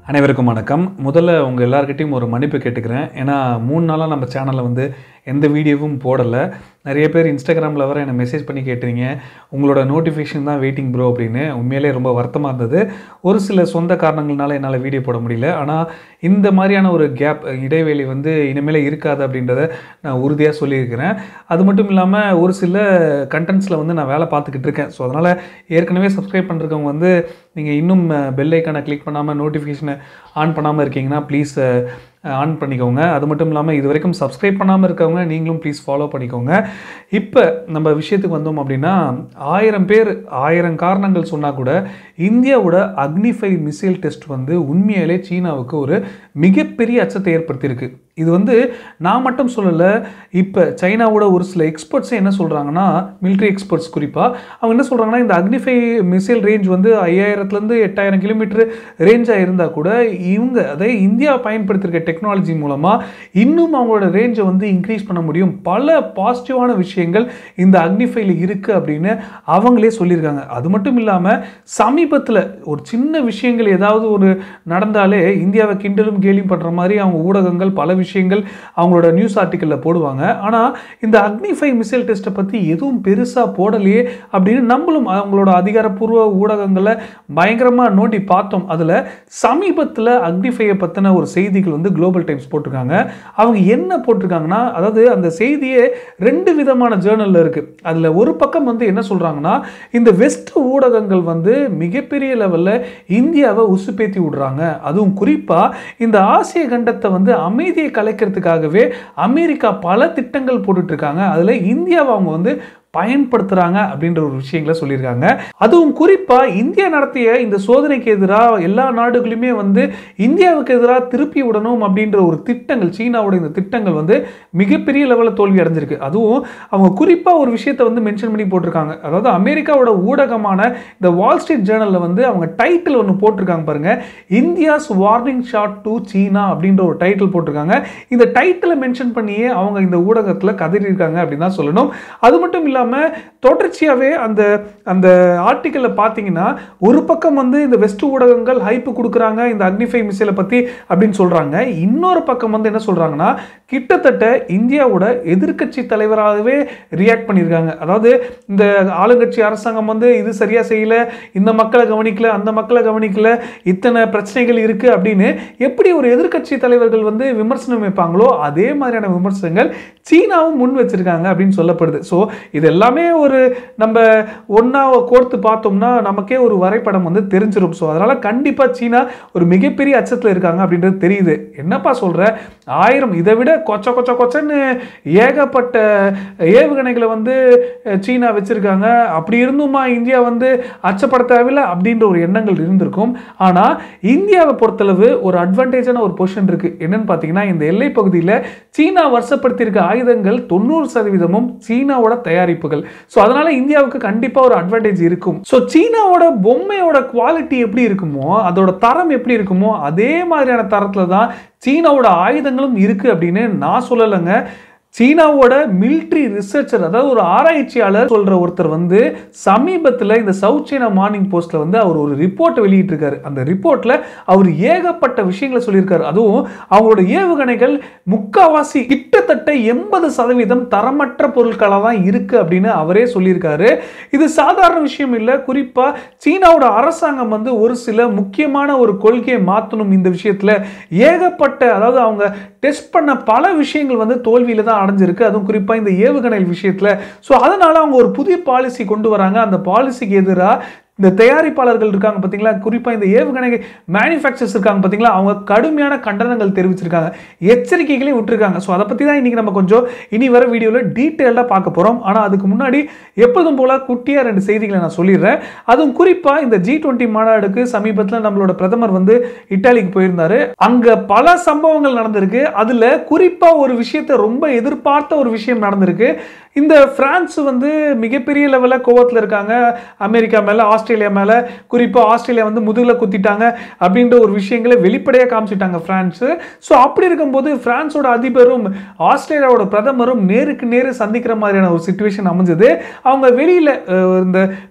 அனைவருக்கும் வணக்கம் முதல்ல உங்கள் எல்லார்கிட்டையும் ஒரு மன்னிப்பு கேட்டுக்கிறேன் ஏன்னா மூணு நாளாக நம்ம சேனலில் வந்து எந்த வீடியோவும் போடலை நிறைய பேர் இன்ஸ்டாகிராமில் வர என்னை மெசேஜ் பண்ணி கேட்டுறீங்க உங்களோட நோட்டிஃபிகேஷன் தான் வெயிட்டிங் ப்ரோ அப்படின்னு உண்மையிலே ரொம்ப வருத்தமாக இருந்தது ஒரு சில சொந்த காரணங்கள்னால என்னால் வீடியோ போட முடியல ஆனால் இந்த மாதிரியான ஒரு கேப் இடைவெளி வந்து இனிமேல் இருக்காது அப்படின்றத நான் உறுதியாக சொல்லியிருக்கிறேன் அது மட்டும் இல்லாமல் ஒரு சில கண்டென்ட்ஸில் வந்து நான் வேலை பார்த்துக்கிட்டு இருக்கேன் ஸோ அதனால் ஏற்கனவே சப்ஸ்கிரைப் பண்ணுறவங்க வந்து நீங்கள் இன்னும் பெல் ஐக்கானை கிளிக் பண்ணாமல் நோட்டிஃபிகேஷனை ஆன் பண்ணாமல் இருக்கீங்கன்னா ப்ளீஸ் ஆன் பண்ணிக்கோங்க அது மட்டும் இல்லாமல் இது வரைக்கும் சப்ஸ்கிரைப் பண்ணாமல் இருக்கவங்க நீங்களும் ப்ளீஸ் ஃபாலோ பண்ணிக்கோங்க இப்போ நம்ம விஷயத்துக்கு வந்தோம் அப்படின்னா ஆயிரம் பேர் ஆயிரம் காரணங்கள் சொன்னால் கூட இந்தியாவோட அக்னிஃபை மிசைல் டெஸ்ட் வந்து உண்மையிலே சீனாவுக்கு ஒரு மிகப்பெரிய அச்சத்தை ஏற்படுத்தியிருக்கு இது வந்து நான் மட்டும் சொல்லலை இப்போ சைனாவோட ஒரு சில எக்ஸ்பர்ட்ஸே என்ன சொல்கிறாங்கன்னா மிலிட்ரி எக்ஸ்பர்ட்ஸ் குறிப்பாக அவங்க என்ன சொல்கிறாங்கன்னா இந்த அக்னிஃபை மிசைல் ரேஞ்ச் வந்து ஐயாயிரத்துலேருந்து எட்டாயிரம் கிலோமீட்டர் ரேஞ்சாக இருந்தால் கூட இவங்க அதே இந்தியா பயன்படுத்திருக்க டெக்னாலஜி மூலமாக இன்னும் அவங்களோட ரேஞ்சை வந்து இன்க்ரீஸ் பண்ண முடியும் பல பாசிட்டிவான விஷயங்கள் இந்த அக்னிஃபைல இருக்குது அப்படின்னு அவங்களே சொல்லியிருக்காங்க அது மட்டும் இல்லாமல் சமீபத்தில் ஒரு சின்ன விஷயங்கள் ஏதாவது ஒரு நடந்தாலே இந்தியாவை கிண்டலும் கேலியும் பண்ணுற மாதிரி அவங்க ஊடகங்கள் பல விஷயங்கள் அவங்களோட நியூஸ் ஆர்டிக்கலில் போடுவாங்க ஆனால் இந்த அக்னிஃபை மிசைல் டெஸ்ட்டை பற்றி எதுவும் பெருசாக போடலையே அப்படின்னு நம்மளும் அவங்களோட அதிகாரப்பூர்வ ஊடகங்களை பயங்கரமாக நோண்டி பார்த்தோம் அதில் சமீபத்தில் அக்னிஃபையை பற்றின ஒரு செய்திகள் வந்து குளோபல் டைம்ஸ் போட்டிருக்காங்க அவங்க என்ன போட்டிருக்காங்கன்னா அதாவது அந்த செய்தியே ரெண்டு விதமான ஜேர்னலில் இருக்குது அதில் ஒரு பக்கம் வந்து என்ன சொல்கிறாங்கன்னா இந்த வெஸ்ட் ஊடகங்கள் வந்து மிகப்பெரிய லெவலில் இந்தியாவை உசுப்பேத்தி விடுறாங்க அதுவும் குறிப்பாக இந்த ஆசிய கண்டத்தை வந்து அமைதியை கலைக்கிறதுக்காகவே அமெரிக்கா பல திட்டங்கள் போட்டுட்டு இருக்காங்க அதில் இந்தியாவை அவங்க வந்து பயன்படுத்துகிறாங்க அப்படின்ற ஒரு விஷயங்களை சொல்லியிருக்காங்க அதுவும் குறிப்பாக இந்தியா நடத்திய இந்த சோதனைக்கு எதிராக எல்லா நாடுகளுமே வந்து இந்தியாவுக்கு எதிராக திருப்பி விடணும் அப்படின்ற ஒரு திட்டங்கள் சீனாவோட இந்த திட்டங்கள் வந்து மிகப்பெரிய லெவலில் தோல்வி அடைஞ்சிருக்கு அதுவும் அவங்க குறிப்பாக ஒரு விஷயத்தை வந்து மென்ஷன் பண்ணி போட்டிருக்காங்க அதாவது அமெரிக்காவோட ஊடகமான இந்த வால் ஸ்ட்ரீட் ஜேர்னலில் வந்து அவங்க டைட்டில் ஒன்று போட்டிருக்காங்க பாருங்க India's warning shot to China அப்படின்ற ஒரு டைட்டில் போட்டிருக்காங்க இந்த டைட்டிலை மென்ஷன் பண்ணியே அவங்க இந்த ஊடகத்தில் கதறியிருக்காங்க அப்படின்னு தான் சொல்லணும் அது மட்டும் இல்லாமல் இல்லாமல் தொடர்ச்சியாகவே அந்த அந்த ஆர்டிக்கலில் பார்த்தீங்கன்னா ஒரு பக்கம் வந்து இந்த வெஸ்ட் ஊடகங்கள் ஹைப்பு கொடுக்குறாங்க இந்த அக்னிஃபை மிசைலை பற்றி அப்படின்னு சொல்கிறாங்க இன்னொரு பக்கம் வந்து என்ன சொல்கிறாங்கன்னா கிட்டத்தட்ட இந்தியாவோட எதிர்க்கட்சி தலைவராகவே ரியாக்ட் பண்ணியிருக்காங்க அதாவது இந்த ஆளுங்கட்சி அரசாங்கம் வந்து இது சரியாக செய்யலை இந்த மக்களை கவனிக்கல அந்த மக்களை கவனிக்கல இத்தனை பிரச்சனைகள் இருக்குது அப்படின்னு எப்படி ஒரு எதிர்க்கட்சி தலைவர்கள் வந்து விமர்சனம் வைப்பாங்களோ அதே மாதிரியான விமர்சனங்கள் சீனாவும் முன் வச்சிருக்காங்க அப்படின்னு சொல்லப்படுது ஸோ இது எல்லாமே ஒரு நம்ம ஒன்றா கோர்த்து பார்த்தோம்னா நமக்கே ஒரு வரைபடம் வந்து தெரிஞ்சிடும் ஸோ அதனால் கண்டிப்பாக சீனா ஒரு மிகப்பெரிய அச்சத்தில் இருக்காங்க அப்படின்றது தெரியுது என்னப்பா சொல்கிற ஆயிரம் இதை விட கொச்ச கொச்ச கொச்சன்னு ஏகப்பட்ட ஏவுகணைகளை வந்து சீனா வச்சுருக்காங்க அப்படி இருந்துமா இந்தியா வந்து அச்சப்பட தேவையில்லை அப்படின்ற ஒரு எண்ணங்கள் இருந்திருக்கும் ஆனால் இந்தியாவை பொறுத்தளவு ஒரு அட்வான்டேஜான ஒரு பொசிஷன் இருக்குது என்னன்னு பார்த்தீங்கன்னா இந்த எல்லை பகுதியில் சீனா வருஷப்படுத்தியிருக்க ஆயுதங்கள் தொண்ணூறு சதவீதமும் சீனாவோட தயாரிப்புகள் ஸோ அதனால இந்தியாவுக்கு கண்டிப்பாக ஒரு அட்வான்டேஜ் இருக்கும் ஸோ சீனாவோட பொம்மையோட குவாலிட்டி எப்படி இருக்குமோ அதோட தரம் எப்படி இருக்குமோ அதே மாதிரியான தரத்தில் தான் சீனாவோட ஆயுதங்களும் இருக்குது அப்படின்னு நான் சொல்லலைங்க சீனாவோட மிலிட்ரி ரிசர்ச்சர் அதாவது ஒரு ஆராய்ச்சியாளர் சொல்ற ஒருத்தர் வந்து சமீபத்தில் இந்த சவுத் சீனா மார்னிங் போஸ்ட்ல வந்து அவர் ஒரு ரிப்போர்ட் வெளியிட்டிருக்காரு அந்த ரிப்போர்ட்ல அவர் ஏகப்பட்ட விஷயங்களை சொல்லியிருக்காரு அதுவும் அவங்களோட ஏவுகணைகள் முக்காவாசி கிட்டத்தட்ட எண்பது சதவீதம் தரமற்ற பொருட்களாக தான் இருக்கு அப்படின்னு அவரே சொல்லியிருக்காரு இது சாதாரண விஷயம் இல்லை குறிப்பா சீனாவோட அரசாங்கம் வந்து ஒரு சில முக்கியமான ஒரு கொள்கையை மாற்றணும் இந்த விஷயத்துல ஏகப்பட்ட அதாவது அவங்க டெஸ்ட் பண்ண பல விஷயங்கள் வந்து தோல்வியில தான் அடைஞ்சிருக்கு அதுவும் குறிப்பாக இந்த ஏவுகணை விஷயத்தில் ஸோ அதனால் அவங்க ஒரு புதிய பாலிசி கொண்டு வராங்க அந்த பாலிசிக்கு எதிராக இந்த தயாரிப்பாளர்கள் இருக்காங்க பார்த்தீங்களா குறிப்பாக இந்த ஏவுகணை மேனுஃபேக்சர்ஸ் இருக்காங்க பார்த்தீங்களா அவங்க கடுமையான கண்டனங்கள் தெரிவிச்சிருக்காங்க எச்சரிக்கைகளே விட்டுருக்காங்க ஸோ அதை பற்றி தான் இன்றைக்கி நம்ம கொஞ்சம் இனி வர வீடியோவில் டீட்டெயிலாக பார்க்க போகிறோம் ஆனால் அதுக்கு முன்னாடி எப்பொழுதும் போல் குட்டியாக ரெண்டு செய்திகளை நான் சொல்லிடுறேன் அதுவும் குறிப்பாக இந்த ஜி டுவெண்ட்டி மாநாடுக்கு சமீபத்தில் நம்மளோட பிரதமர் வந்து இட்டாலிக்கு போயிருந்தாரு அங்கே பல சம்பவங்கள் நடந்திருக்கு அதில் குறிப்பாக ஒரு விஷயத்தை ரொம்ப எதிர்பார்த்த ஒரு விஷயம் நடந்திருக்கு இந்த பிரான்ஸ் வந்து மிகப்பெரிய லெவலில் கோவத்தில் இருக்காங்க அமெரிக்கா மேலே ஆஸ்திரேலியா மேலே குறிப்பாக ஆஸ்திரேலியா வந்து முதுகில் குத்திட்டாங்க அப்படின்ற ஒரு விஷயங்களை வெளிப்படையாக காமிச்சிட்டாங்க பிரான்ஸு ஸோ அப்படி இருக்கும்போது பிரான்ஸோட அதிபரும் ஆஸ்திரேலியாவோட பிரதமரும் நேருக்கு நேரு சந்திக்கிற மாதிரியான ஒரு சுச்சுவேஷன் அமைஞ்சது அவங்க வெளியில் இந்த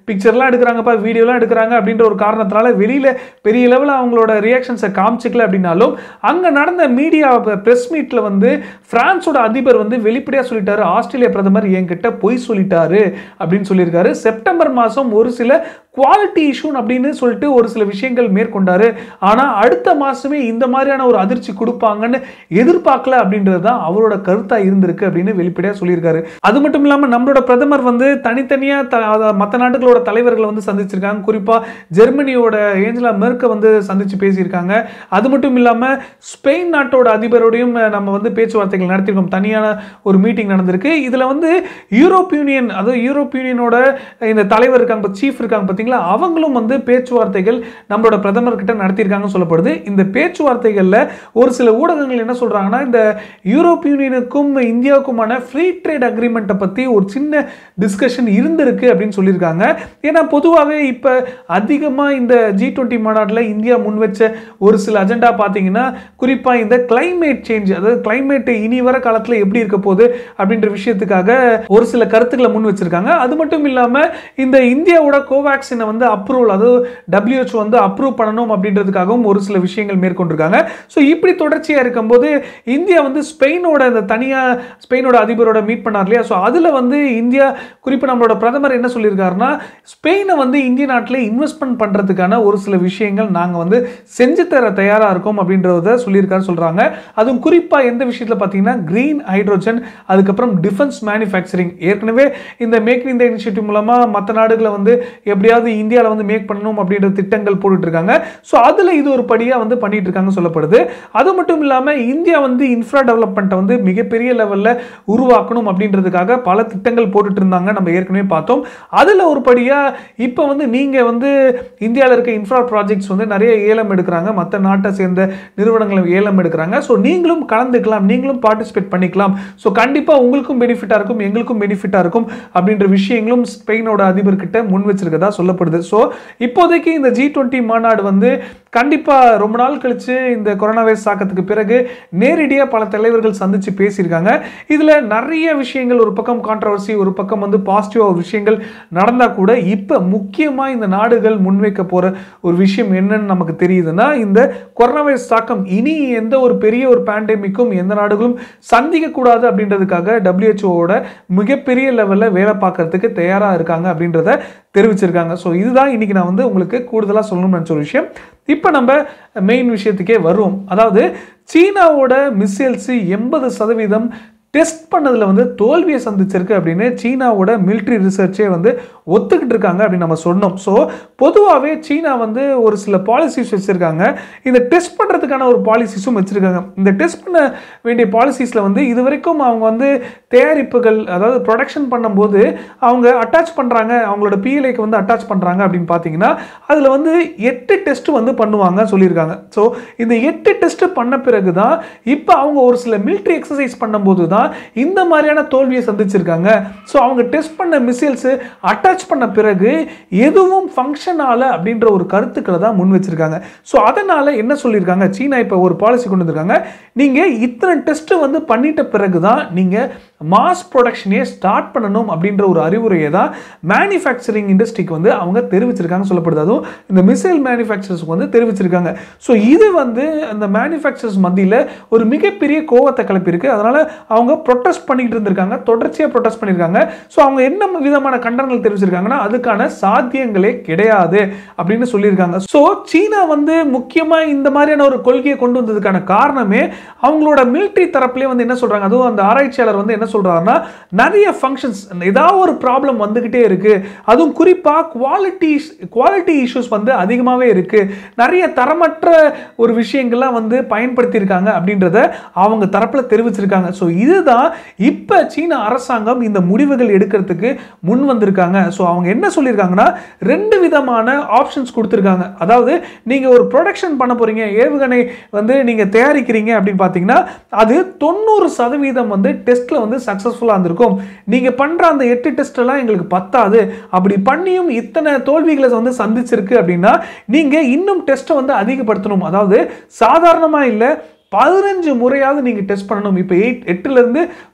பிக்சர்லாம் எடுக்கிறாங்கப்பா வீடியோலாம் எடுக்கிறாங்க அப்படின்ற ஒரு காரணத்தினால வெளியில் பெரிய லெவலில் அவங்களோட ரியாக்ஷன்ஸை காமிச்சிக்கல அப்படின்னாலும் அங்கே நடந்த மீடியா ப்ரெஸ் மீட்டில் வந்து பிரான்ஸோட அதிபர் வந்து வெளிப்படையாக சொல்லிட்டாரு ஆஸ்திரேலிய பிரதமர் என்கிட்ட பொய் சொல்லிட்டாரு அப்படின்னு சொல்லியிருக்காரு செப்டம்பர் மாதம் ஒரு சில குவாலிட்டி இஷ்யூன்னு அப்படின்னு சொல்லிட்டு ஒரு சில விஷயங்கள் மேற்கொண்டாரு ஆனால் அடுத்த மாதமே இந்த மாதிரியான ஒரு அதிர்ச்சி கொடுப்பாங்கன்னு எதிர்பார்க்கல அப்படின்றது தான் அவரோட கருத்தாக இருந்திருக்கு அப்படின்னு வெளிப்படையாக சொல்லியிருக்காரு அது மட்டும் இல்லாமல் நம்மளோட பிரதமர் வந்து தனித்தனியாக மற்ற நாடுகளோட தலைவர்களை வந்து சந்திச்சிருக்காங்க குறிப்பாக ஜெர்மனியோட ஏஞ்சலா மெர்க்க வந்து சந்திச்சு பேசியிருக்காங்க அது மட்டும் இல்லாமல் ஸ்பெயின் நாட்டோட அதிபரோடையும் நம்ம வந்து பேச்சுவார்த்தைகள் நடத்தியிருக்கோம் தனியான ஒரு மீட்டிங் நடந்திருக்கு இதில் வந்து யூரோப் யூனியன் அதாவது யூரோப் யூனியனோட இந்த தலைவர் இருக்காங்க சீஃப் இருக்காங்க பார்த்தீங்களா அவங்களும் வந்து பேச்சுவார்த்தைகள் நம்மளோட பிரதமர் கிட்ட நடத்தியிருக்காங்கன்னு சொல்லப்படுது இந்த பேச்சுவார்த்தைகளில் ஒரு சில ஊடகங்கள் என்ன சொல்றாங்கன்னா இந்த யூரோப் யூனியனுக்கும் இந்தியாவுக்குமான ஃப்ரீ ட்ரேட் அக்ரிமெண்ட்டை பற்றி ஒரு சின்ன டிஸ்கஷன் இருந்திருக்கு அப்படின்னு சொல்லியிருக்காங்க ஏன்னா பொதுவாகவே இப்போ அதிகமாக இந்த ஜி டுவெண்ட்டி மாநாட்டில் இந்தியா முன் வச்ச ஒரு சில அஜெண்டா பார்த்தீங்கன்னா குறிப்பாக இந்த கிளைமேட் சேஞ்ச் அதாவது கிளைமேட் இனி வர காலத்தில் எப்படி இருக்க போகுது அப்படின்ற விஷயத்துக்காக ஒரு சில கருத்துக்களை முன் வச்சிருக்காங்க அது மட்டும் இல்லாமல் இந்த இந்தியாவோட கோவேக்சினை வந்து அப்ரூவல் அதாவது டபிள்யூஹெச் வந்து அப்ரூவ் பண்ணணும் அப்படின்றதுக்காகவும் ஒரு சில விஷயங்கள் மேற்கொண்டிருக்காங்க ஸோ இப்படி தொடர்ச்சியாக இருக்கும்போது இந்தியா வந்து ஸ்பெயினோட இந்த தனியாக ஸ்பெயினோட அதிபரோட மீட் பண்ணார் இல்லையா ஸோ அதில் வந்து இந்தியா குறிப்பாக நம்மளோட பிரதமர் என்ன சொல்லியிருக்காருன்னா ஸ்பெயினை வந்து இந்திய நாட்டில் இன்வெஸ்ட்மெண்ட் பண்ணுறதுக்கான ஒரு சில விஷயங்கள் நாங்கள் வந்து செஞ்சு தர தயாராக இருக்கோம் அப்படின்றத சொல்லியிருக்காரு சொல்கிறாங்க அதுவும் குறிப்பாக எந்த விஷயத்தில் பார்த்தீங்கன்னா க்ரீன் ஹைட்ரோஜன் அதுக்கப்புறம் டிஃபென்ஸ் மேனுஃபேக்சரிங் ஏற்கனவே இந்த மேக் இன் இந்தியா இனிஷியேட்டிவ் மூலமாக மற்ற நாடுகளை வந்து எப்படியாவது இந்தியாவில் வந்து மேக் பண்ணணும் அப்படின்ற திட்டங்கள் போட்டுட்டு இருக்காங்க ஸோ அதில் இது ஒரு படியாக வந்து பண்ணிட்டு இருக்காங்க சொல்லப்படுது அது மட்டும் இல்லாமல் இந்தியா வந்து இன்ஃப்ரா டெவலப்மெண்ட்டை வந்து மிகப்பெரிய லெவலில் உருவாக்கணும் அப்படின்றதுக்காக பல திட்டங்கள் போட்டுட்டு இருந்தாங்க நம்ம ஏற்கனவே பார்த்தோம் அதில் ஒரு படியாக இப்போ வந்து நீங்கள் வந்து இந்தியாவில் இருக்க இன்ஃப்ரா ப்ராஜெக்ட்ஸ் வந்து நிறைய ஏலம் எடுக்கிறாங்க மற்ற நாட்டை சேர்ந்த நிறுவனங்கள் ஏலம் எடுக்கிறாங்க ஸோ நீங்களும் கலந்துக்கலாம் நீங்களும் பார்ட்டிசிபேட் பண்ணிக்கலாம் ஸோ கண்டிப்பாக உங்களுக்கும் பெனிஃபிட்டாக இருக்கும் எங்களுக்கும் பெனிஃபிட்டாக இருக்கும் அப்படின்ற விஷயங்களும் ஸ்பெயினோட அதிபர்கிட்ட முன் வச்சிருக்கதா சொல்லப்படுது ஸோ இப்போதைக்கு இந்த ஜி டுவெண்ட்டி மாநாடு வந்து கண்டிப்பாக ரொம்ப நாள் கழிச்சு இந்த கொரோனா வைரஸ் தாக்கத்துக்கு பிறகு நேரடியாக பல தலைவர்கள் சந்திச்சு பேசியிருக்காங்க இதில் நிறைய விஷயங்கள் ஒரு பக்கம் கான்ட்ரவர்சி ஒரு பக்கம் வந்து பாசிட்டிவாக விஷயங்கள் நடந்தால் கூட இப்போ முக்கியமாக இந்த நாடுகள் முன்வைக்க போகிற ஒரு விஷயம் என்னன்னு நமக்கு தெரியுதுன்னா இந்த கொரோனா வைரஸ் தாக்கம் இனி எந்த ஒரு பெரிய ஒரு பேண்டமிக்கும் எந்த நாடுகளும் சந்திக்கக்கூடாது அப்படின்றதுக்காக டபிள்யூஹெச்ஓட மிகப்பெரிய லெவலில் வேலை பார்க்கறதுக்கு தயாராக இருக்காங்க அப்படின்றத தெரிவிச்சிருக்காங்க ஸோ இதுதான் இன்னைக்கு நான் வந்து உங்களுக்கு கூடுதலாக சொல்லணும்னு நினச்ச ஒரு விஷயம் இப்போ நம்ம மெயின் விஷயத்துக்கே வருவோம் அதாவது சீனாவோட மிசைல்ஸ் எண்பது சதவீதம் டெஸ்ட் பண்ணதில் வந்து தோல்வியை சந்திச்சிருக்கு அப்படின்னு சீனாவோட மிலிட்ரி ரிசர்ச்சே வந்து ஒத்துக்கிட்டு இருக்காங்க அப்படின்னு நம்ம சொன்னோம் ஸோ பொதுவாகவே சீனா வந்து ஒரு சில பாலிசிஸ் வச்சுருக்காங்க இந்த டெஸ்ட் பண்ணுறதுக்கான ஒரு பாலிசிஸும் வச்சுருக்காங்க இந்த டெஸ்ட் பண்ண வேண்டிய பாலிசிஸில் வந்து இது வரைக்கும் அவங்க வந்து தயாரிப்புகள் அதாவது ப்ரொடக்ஷன் பண்ணும்போது அவங்க அட்டாச் பண்ணுறாங்க அவங்களோட பிஎல்ஐக்கு வந்து அட்டாச் பண்ணுறாங்க அப்படின்னு பார்த்தீங்கன்னா அதில் வந்து எட்டு டெஸ்ட் வந்து பண்ணுவாங்க சொல்லியிருக்காங்க ஸோ இந்த எட்டு டெஸ்ட் பண்ண பிறகு தான் இப்போ அவங்க ஒரு சில மிலிட்ரி எக்ஸசைஸ் பண்ணும்போது தான் இந்த மாதிரியான தோல்வியை சந்திச்சிருக்காங்க ஸோ அவங்க டெஸ்ட் பண்ண மிசைல்ஸ் அட்டாச் பண்ண பிறகு எதுவும் ஃபங்க்ஷன் ஆகல அப்படின்ற ஒரு கருத்துக்களை தான் முன் வச்சிருக்காங்க ஸோ அதனால என்ன சொல்லியிருக்காங்க சீனா இப்போ ஒரு பாலிசி கொண்டு வந்திருக்காங்க நீங்கள் இத்தனை டெஸ்ட் வந்து பண்ணிட்ட பிறகு தான் நீங்கள் மாஸ் ப்ரொடக்ஷனே ஸ்டார்ட் பண்ணணும் அப்படின்ற ஒரு அறிவுரையை தான் மேனுஃபேக்சரிங் இண்டஸ்ட்ரிக்கு வந்து அவங்க தெரிவிச்சிருக்காங்க சொல்லப்படுது அதுவும் இந்த மிசைல் மேனுஃபேக்சரர்ஸ்க்கு வந்து தெரிவிச்சிருக்காங்க ஸோ இது வந்து அந்த மேனுஃபேக்சரர்ஸ் மத்தியில் ஒரு மிகப்பெரிய கோவத்தை கிளப்பியிருக்கு அதனால அவங்க ப்ரொட்டஸ்ட் பண்ணிட்டு இருந்திருக்காங்க தொடர்ச்சியாக ப்ரொட்டஸ்ட் பண்ணியிருக்காங்க ஸோ அவங்க என்ன விதமான கண்டனங்கள் தெரிவிச்சிருக்காங்கன்னா அதுக்கான சாத்தியங்களே கிடையாது அப்படின்னு சொல்லியிருக்காங்க ஸோ சீனா வந்து முக்கியமாக இந்த மாதிரியான ஒரு கொள்கையை கொண்டு வந்ததுக்கான காரணமே அவங்களோட மிலிட்ரி தரப்புலேயே வந்து என்ன சொல்கிறாங்க அதுவும் அந்த ஆராய்ச்சியாளர் வந்து என்ன சொல்கிறாருன்னா நிறைய ஃபங்க்ஷன்ஸ் ஏதாவது ஒரு ப்ராப்ளம் வந்துக்கிட்டே இருக்குது அதுவும் குறிப்பாக குவாலிட்டி குவாலிட்டி இஷ்யூஸ் வந்து அதிகமாகவே இருக்குது நிறைய தரமற்ற ஒரு விஷயங்கள்லாம் வந்து பயன்படுத்தியிருக்காங்க அப்படின்றத அவங்க தரப்பில் தெரிவிச்சிருக்காங்க ஸோ இதுதான் இப்போ சீன அரசாங்கம் இந்த முடிவுகள் எடுக்கிறதுக்கு முன் வந்திருக்காங்க ஸோ அவங்க என்ன சொல்லியிருக்காங்கன்னா ரெண்டு விதமான ஆப்ஷன்ஸ் கொடுத்துருக்காங்க அதாவது நீங்கள் ஒரு ப்ரொடக்ஷன் பண்ண போகிறீங்க ஏவுகணை வந்து நீங்கள் தயாரிக்கிறீங்க அப்படின்னு பார்த்தீங்கன்னா அது தொண்ணூறு சதவீதம் வந்து டெஸ்ட்டில் வந்து சக்ஸஸ்ஃபுல்லாக இருந்திருக்கும் நீங்கள் பண்ணுற அந்த எட்டு டெஸ்ட் எல்லாம் எங்களுக்கு பத்தாது அப்படி பண்ணியும் இத்தனை தோல்விகளை வந்து சந்திச்சிருக்கு அப்படின்னா நீங்கள் இன்னும் டெஸ்ட்டை வந்து அதிகப்படுத்தணும் அதாவது சாதாரணமாக இல்லை பதினஞ்சு முறையாவது நீங்கள் டெஸ்ட் பண்ணணும் இப்போ எயிட் எட்டுலேருந்து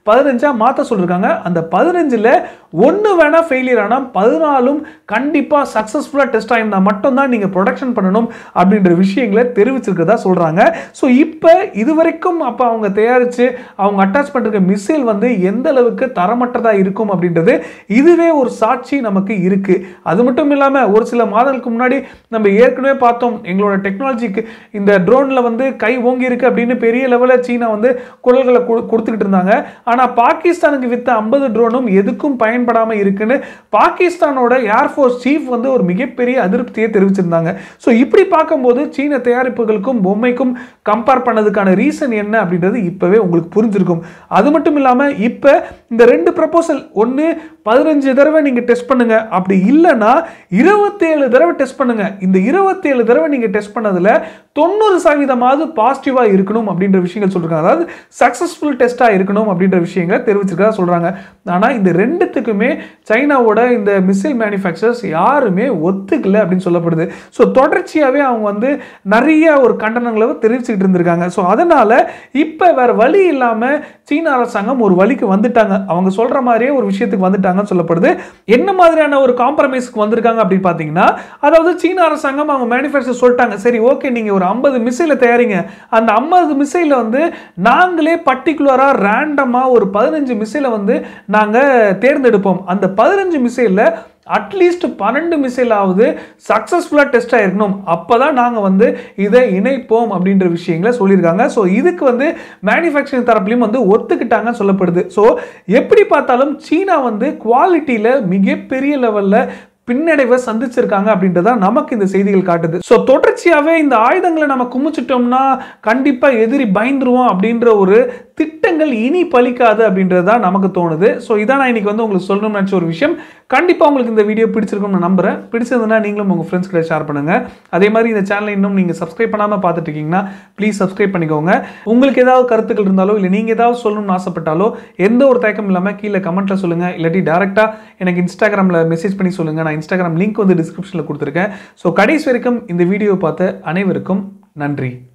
பதினஞ்சாக மாற்ற சொல்லியிருக்காங்க அந்த பதினஞ்சில் ஒன்று வேணால் ஃபெயிலியர் ஆனால் பதினாலும் கண்டிப்பாக சக்ஸஸ்ஃபுல்லாக டெஸ்ட் ஆகிருந்தா மட்டும்தான் நீங்கள் ப்ரொடக்ஷன் பண்ணணும் அப்படின்ற விஷயங்களை தெரிவிச்சிருக்கிறதா சொல்கிறாங்க ஸோ இப்போ இதுவரைக்கும் அப்போ அவங்க தயாரித்து அவங்க அட்டாச் பண்ணிருக்க மிசைல் வந்து எந்த அளவுக்கு தரமற்றதாக இருக்கும் அப்படின்றது இதுவே ஒரு சாட்சி நமக்கு இருக்கு அது மட்டும் இல்லாமல் ஒரு சில மாதங்களுக்கு முன்னாடி நம்ம ஏற்கனவே பார்த்தோம் எங்களோட டெக்னாலஜிக்கு இந்த ட்ரோனில் வந்து கை ஓங்கி இருக்கு அப்படின்னு பெரிய லெவலில் சீனா வந்து குரல்களை கொடு- கொடுத்துக்கிட்டு இருந்தாங்க ஆனால் பாகிஸ்தானுக்கு வித்த ஐம்பது ட்ரோனும் எதுக்கும் பயன்படாமல் இருக்குன்னு பாகிஸ்தானோட ஏர்ஃபோர்ஸ் சீஃப் வந்து ஒரு மிகப்பெரிய அதிருப்தியை தெரிவிச்சிருந்தாங்க ஸோ இப்படி பார்க்கும்போது சீன தயாரிப்புகளுக்கும் பொம்மைக்கும் கம்பேர் பண்ணதுக்கான ரீசன் என்ன அப்படின்றது இப்போவே உங்களுக்கு புரிஞ்சிருக்கும் அது மட்டும் இல்லாமல் இப்போ இந்த ரெண்டு ப்ரப்போசல் ஒன்று பதினஞ்சு தடவை நீங்கள் டெஸ்ட் பண்ணுங்க அப்படி இல்லைன்னா இருபத்தேழு தடவை டெஸ்ட் பண்ணுங்க இந்த இருபத்தேழு தடவை நீங்கள் டெஸ்ட் பண்ணதில் தொண்ணூறு சதவீதமாவது பாசிட்டிவாக இருக்கணும் அப்படின்ற விஷயங்கள் சொல்றாங்க அதாவது சக்ஸஸ்ஃபுல் டெஸ்ட்டாக இருக்கணும் அப்படின்ற விஷயங்களை தெரிவிச்சிருக்கதா சொல்கிறாங்க ஆனால் இந்த ரெண்டுத்துக்குமே சைனாவோட இந்த மிசைல் மேனுஃபேக்சரர்ஸ் யாருமே ஒத்துக்கல அப்படின்னு சொல்லப்படுது ஸோ தொடர்ச்சியாகவே அவங்க வந்து நிறைய ஒரு கண்டனங்களை தெரிவிச்சுக்கிட்டு இருந்திருக்காங்க ஸோ அதனால் இப்போ வேற வழி இல்லாமல் சீன அரசாங்கம் ஒரு வழிக்கு வந்துட்டாங்க அவங்க சொல்கிற மாதிரியே ஒரு விஷயத்துக்கு வந்துட்டாங்கன்னு சொல்லப்படுது என்ன மாதிரியான ஒரு காம்ப்ரமைஸ்க்கு வந்திருக்காங்க அப்படின்னு பார்த்தீங்கன்னா அதாவது சீன அரசாங்கம் அவங்க மேனுஃபேக்சர் சொல்லிட்டாங்க சரி ஓகே நீங்கள் ஒரு ஐம்பது மிசைலை தயாரிங்க அந்த ஐம்பது மிசைலை வந்து நாங்களே பர்டிகுலராக ரேண்டமாக ஒரு பதினஞ்சு மிசைலை வந்து நாங்கள் தேர்ந்தெடுப்போம் அந்த பதினஞ்சு மிசைலில் அட்லீஸ்ட் பன்னெண்டு மிசைலாவது சக்ஸஸ்ஃபுல்லாக டெஸ்ட் ஆயிருக்கணும் அப்போ தான் நாங்கள் வந்து இதை இணைப்போம் அப்படின்ற விஷயங்களை சொல்லியிருக்காங்க ஸோ இதுக்கு வந்து மேனுஃபேக்சரிங் தரப்புலையும் வந்து ஒத்துக்கிட்டாங்கன்னு சொல்லப்படுது ஸோ எப்படி பார்த்தாலும் சீனா வந்து குவாலிட்டியில் மிகப்பெரிய லெவலில் பின்னடைவை சந்திச்சிருக்காங்க அப்படின்றத நமக்கு இந்த செய்திகள் காட்டுது ஸோ தொடர்ச்சியாகவே இந்த ஆயுதங்களை நம்ம குமிச்சிட்டோம்னா கண்டிப்பாக எதிரி பயந்துருவோம் அப்படின்ற ஒரு திட்டங்கள் இனி பலிக்காது அப்படின்றது தான் நமக்கு தோணுது ஸோ இதான் நான் இன்னைக்கு வந்து உங்களுக்கு சொல்லணும்னு நினச்ச ஒரு விஷயம் கண்டிப்பாக உங்களுக்கு இந்த வீடியோ பிடிச்சிருக்கும்னு நான் நம்புறேன் பிடிச்சிருந்ததுன்னா நீங்களும் உங்கள் ஃப்ரெண்ட்ஸ் கிட்ட ஷேர் பண்ணுங்க அதே மாதிரி இந்த சேனலை இன்னும் நீங்கள் சப்ஸ்கிரைப் பண்ணாமல் பார்த்துட்டு இருக்கீங்கன்னா ப்ளீஸ் சப்ஸ்கிரைப் பண்ணிக்கோங்க உங்களுக்கு ஏதாவது கருத்துக்கள் இருந்தாலோ இல்லை நீங்கள் ஏதாவது சொல்லணும்னு ஆசைப்பட்டாலோ எந்த ஒரு தயக்கம் இல்லாமல் கீழே கமெண்ட்ல சொல்லுங்க இல்லாட்டி டேரெக்டாக எனக்கு இன்ஸ்டாகிராமில் மெசேஜ் பண்ணி சொல்லுங்க நான் இன்ஸ்டாகிராம் லிங்க் வந்து டிஸ்கிரிப்ஷனில் கொடுத்துருக்கேன் ஸோ கடைசி வரைக்கும் இந்த வீடியோ பார்த்த அனைவருக்கும் நன்றி